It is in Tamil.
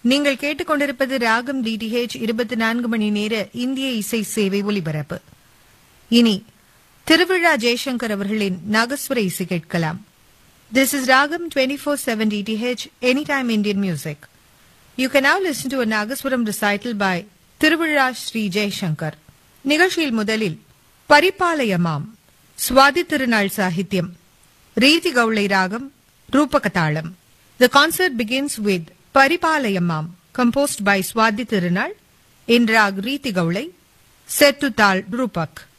நீங்கள் கேட்டுக்கொண்டிருப்பது ராகம் டிடிஹெச் இருபத்தி நான்கு மணி நேர இந்திய இசை சேவை ஒலிபரப்பு இனி திருவிழா ஜெய்சங்கர் அவர்களின் நாகஸ்வர இசை கேட்கலாம் this is Ragam twenty four seven DTH any time Indian music you can now listen to a nagaswaram recital by திருவிழா ஸ்ரீ ஜெய்சங்கர் நிகழ்ச்சியில் முதலில் பரிபாலயமாம் சுவாதி திருநாள் சாகித்யம் ரீதி கவுளை ராகம் ரூபகதாளம் The concert begins with Paripalayamam, composed by Swadhi Tirunal in Rag Riti Gaulai, set to Tal Rupak.